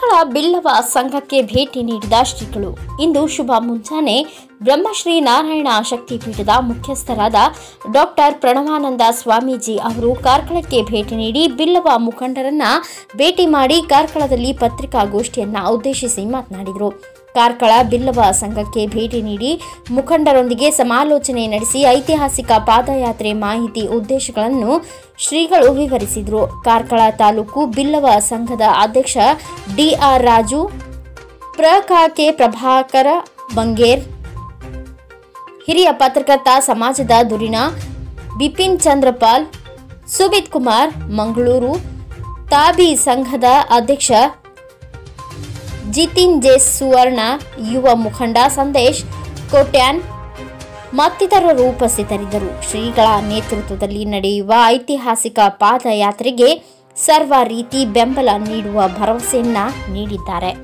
ಕಾರ್ಕಳ ಬಿಲ್ಲವ ಸಂಘಕ್ಕೆ ಭೇಟಿ ನೀಡಿದ ಶ್ರೀಗಳು ಇಂದು ಶುಭ ಮುಂಜಾನೆ ಬ್ರಹ್ಮಶ್ರೀ ನಾರಾಯಣ ಶಕ್ತಿಪೀಠದ ಮುಖ್ಯಸ್ಥರಾದ ಡಾಕ್ಟರ್ ಪ್ರಣವಾನಂದ ಸ್ವಾಮೀಜಿ ಅವರು ಕಾರ್ಕಳಕ್ಕೆ ಭೇಟಿ ನೀಡಿ ಬಿಲ್ಲವ ಮುಖಂಡರನ್ನ ಭೇಟಿ ಮಾಡಿ ಕಾರ್ಕಳದಲ್ಲಿ ಪತ್ರಿಕಾಗೋಷ್ಠಿಯನ್ನ ಉದ್ದೇಶಿಸಿ ಮಾತನಾಡಿದರು ಕಾರ್ಕಳ ಬಿಲ್ಲವ ಸಂಘಕ್ಕೆ ಭೇಟಿ ನೀಡಿ ಮುಖಂಡರೊಂದಿಗೆ ಸಮಾಲೋಚನೆ ನಡೆಸಿ ಐತಿಹಾಸಿಕ ಪಾದಯಾತ್ರೆ ಮಾಹಿತಿ ಉದ್ದೇಶಗಳನ್ನು ಶ್ರೀಗಳು ವಿವರಿಸಿದರು ಕಾರ್ಕಳ ತಾಲೂಕು ಬಿಲ್ಲವ ಸಂಘದ ಅಧ್ಯಕ್ಷ ಡಿಆರ್ ರಾಜು ಪ್ರಕಾಕೆ ಪ್ರಭಾಕರ ಬಂಗೇರ್ ಹಿರಿಯ ಪತ್ರಕರ್ತ ಸಮಾಜದ ದುರಿಣ ಬಿಪಿನ್ ಚಂದ್ರಪಾಲ್ ಸುಮಿತ್ ಕುಮಾರ್ ಮಂಗಳೂರು ತಾಬಿ ಸಂಘದ ಅಧ್ಯಕ್ಷ ಜಿತಿನ್ ಜೆ ಸುವರ್ಣ ಯುವ ಮುಖಂಡ ಸಂದೇಶ್ ಕೋಟ್ಯಾನ್ ಮತ್ತಿತರರು ಉಪಸ್ಥಿತರಿದ್ದರು ಶ್ರೀಗಳ ನೇತೃತ್ವದಲ್ಲಿ ನಡೆಯುವ ಐತಿಹಾಸಿಕ ಪಾದಯಾತ್ರೆಗೆ ಸರ್ವ ರೀತಿ ಬೆಂಬಲ ನೀಡುವ ಭರವಸೆಯನ್ನ ನೀಡಿದ್ದಾರೆ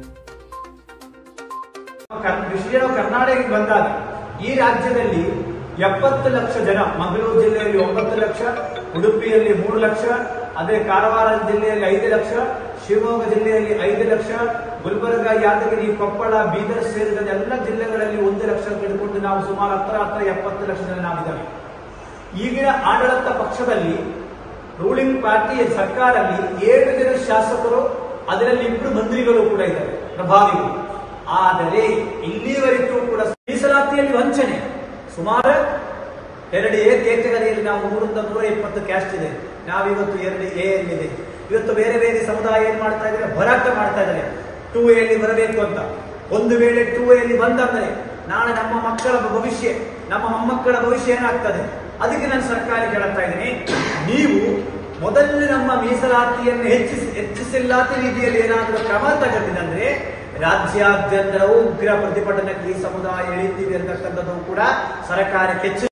ಕರ್- ವಿಶ್ವ ಕರ್ನಾಟಕಕ್ಕೆ ಬಂದಾಗ ಈ ರಾಜ್ಯದಲ್ಲಿ ಎಪ್ಪತ್ತು ಲಕ್ಷ ಜನ ಮಂಗಳೂರು ಜಿಲ್ಲೆಯಲ್ಲಿ ಒಂಬತ್ತು ಲಕ್ಷ ಉಡುಪಿಯಲ್ಲಿ ಮೂರು ಲಕ್ಷ ಅದೇ ಕಾರವಾರ ಜಿಲ್ಲೆಯಲ್ಲಿ ಐದು ಲಕ್ಷ ಶಿವಮೊಗ್ಗ ಜಿಲ್ಲೆಯಲ್ಲಿ ಐದು ಲಕ್ಷ ಗುಲ್ಬರ್ಗ ಯಾದಗಿರಿ ಕೊಪ್ಪಳ ಬೀದರ್ ಸೇರಿದಂತೆ ಎಲ್ಲ ಜಿಲ್ಲೆಗಳಲ್ಲಿ ಒಂದು ಲಕ್ಷ ಹಿಡ್ಕೊಂಡು ನಾವು ಸುಮಾರು ಹತ್ರ ಹತ್ರ ಎಪ್ಪತ್ತು ಲಕ್ಷ ಜನ ನಾವಿದ್ದಾವೆ ಈಗಿನ ಆಡಳಿತ ಪಕ್ಷದಲ್ಲಿ ರೂಲಿಂಗ್ ಪಾರ್ಟಿ ಸರ್ಕಾರದಲ್ಲಿ ಏಳು ಜನ ಶಾಸಕರು ಅದರಲ್ಲಿ ಇಬ್ಬರು ಮಂತ್ರಿಗಳು ಕೂಡ ಇದ್ದಾರೆ ಪ್ರಭಾವಿಗಳು ಆದರೆ ಇಲ್ಲಿವರೆಗೂ ಕೂಡ ಮೀಸಲಾತಿಯಲ್ಲಿ ವಂಚನೆ ಸುಮಾರು ಎರಡು ಎ ಕೇಟಗರಿಯಲ್ಲಿ ನಾವು ನೂರಿಂದ ನೂರ ಇಪ್ಪತ್ತು ಕ್ಯಾಸ್ಟ್ ಇದೆ ನಾವಿವತ್ತು ಎರಡು ಎ ಎಲ್ಲಿದೆ ಇವತ್ತು ಬೇರೆ ಬೇರೆ ಸಮುದಾಯ ಏನ್ ಮಾಡ್ತಾ ಇದ್ದಾರೆ ಭರಾಟ ಮಾಡ್ತಾ ಇದ್ದಾರೆ ಟೂ ಎಲ್ಲಿ ಬರಬೇಕು ಅಂತ ಒಂದು ವೇಳೆ ಟೂ ಎಲ್ಲಿ ಬಂದಂದ್ರೆ ನಾಳೆ ನಮ್ಮ ಮಕ್ಕಳ ಭವಿಷ್ಯ ನಮ್ಮ ಮೊಮ್ಮಕ್ಕಳ ಭವಿಷ್ಯ ಏನಾಗ್ತದೆ ಅದಕ್ಕೆ ನಾನು ಸರ್ಕಾರ ಕೇಳ್ತಾ ಇದ್ದೀನಿ ನೀವು ಮೊದಲು ನಮ್ಮ ಮೀಸಲಾತಿಯನ್ನು ಹೆಚ್ಚಿಸಿ ಹೆಚ್ಚಿಸಿല്ലാത്ത ರೀತಿಯಲ್ಲಿ ಏನಾದರೂ ಕ್ರಮ ತಗೊಂಡಿದಂದ್ರೆ ರಾಜ್ಯಾದ್ಯಂತ ಉಗ್ರ ಪ್ರತಿಭಟನೆಗೆ ಈ ಸಮುದಾಯ ಇಳಿತೀವಿ ಅಂತಕ್ಕಂಥದ್ದು ಕೂಡ ಸರ್ಕಾರಕ್ಕೆ ಹೆಚ್ಚು